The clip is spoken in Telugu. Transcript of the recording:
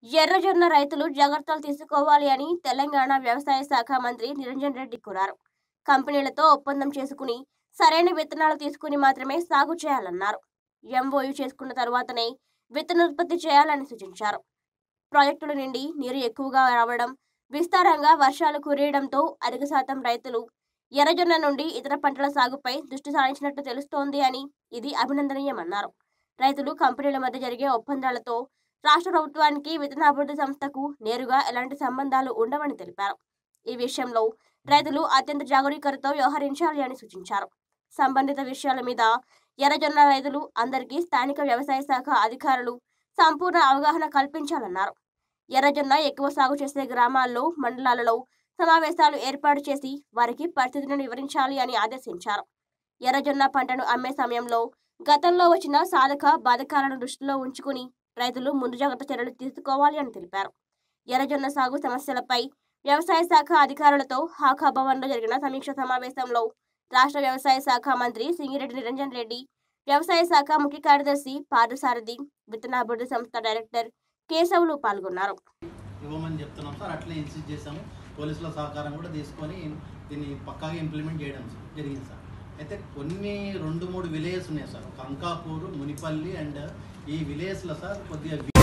ఎర్రజొన్న రైతులు జాగ్రత్తలు తీసుకోవాలి అని తెలంగాణ వ్యవసాయ శాఖ మంత్రి నిరంజన్ రెడ్డి కోరారు కంపెనీలతో ఒప్పందం చేసుకుని సరైన విత్తనాలు తీసుకుని మాత్రమే సాగు చేయాలన్నారు ఎంఓయు చేసుకున్న తర్వాతనే విత్తనోత్పత్తి చేయాలని సూచించారు ప్రాజెక్టుల నుండి నీరు ఎక్కువగా రావడం విస్తారంగా వర్షాలు కురియడంతో అధిక శాతం రైతులు ఎర్రజొన్న నుండి ఇతర పంటల సాగుపై దృష్టి సారించినట్టు తెలుస్తోంది అని ఇది అభినందనీయమన్నారు రైతులు కంపెనీల మధ్య జరిగే ఒప్పందాలతో రాష్ట్ర ప్రభుత్వానికి విత్తనాభివృద్ధి సంస్థకు నేరుగా ఎలాంటి సంబంధాలు ఉండవని తెలిపారు ఈ విషయంలో రైతులు అత్యంత జాగరూకతతో వ్యవహరించాలి అని సూచించారు సంబంధిత విషయాల మీద ఎర్రజొన్న రైతులు అందరికీ స్థానిక వ్యవసాయ శాఖ అధికారులు సంపూర్ణ అవగాహన కల్పించాలన్నారు ఎర్రజొన్న ఎక్కువ సాగు చేసే గ్రామాల్లో మండలాలలో సమావేశాలు ఏర్పాటు చేసి వారికి పరిస్థితిని వివరించాలి అని ఆదేశించారు ఎర్రజొన్న పంటను అమ్మే సమయంలో గతంలో వచ్చిన సాధక బాధకాలను దృష్టిలో ఉంచుకుని రైతులు ముందు జాగ్రత్త చర్యలు తీసుకోవాలి అని తెలిపారు ఎర్రజొన్న సాగు సమస్యలపై వ్యవసాయ శాఖ అధికారులతో హాకా భవన్లో జరిగిన సమీక్ష సమావేశంలో రాష్ట్ర వ్యవసాయ శాఖ మంత్రి సింగిరెడ్డి నిరంజన్ రెడ్డి వ్యవసాయ శాఖ ముఖ్య కార్యదర్శి పార్థసారథి విత్తనాభివృద్ధి సంస్థ డైరెక్టర్ కేశవులు పాల్గొన్నారు ఇవ్వమని చెప్తున్నాం సార్ అట్లే ఇన్సిస్ట్ చేసాము పోలీసుల సహకారం కూడా తీసుకొని దీన్ని పక్కాగా ఇంప్లిమెంట్ చేయడం సార్ జరిగింది సార్ అయితే కొన్ని రెండు మూడు విలేజెస్ ఉన్నాయి సార్ కంకాపూర్ మునిపల్లి అండ్ ఈ విలేజ్లో సార్ కొద్దిగా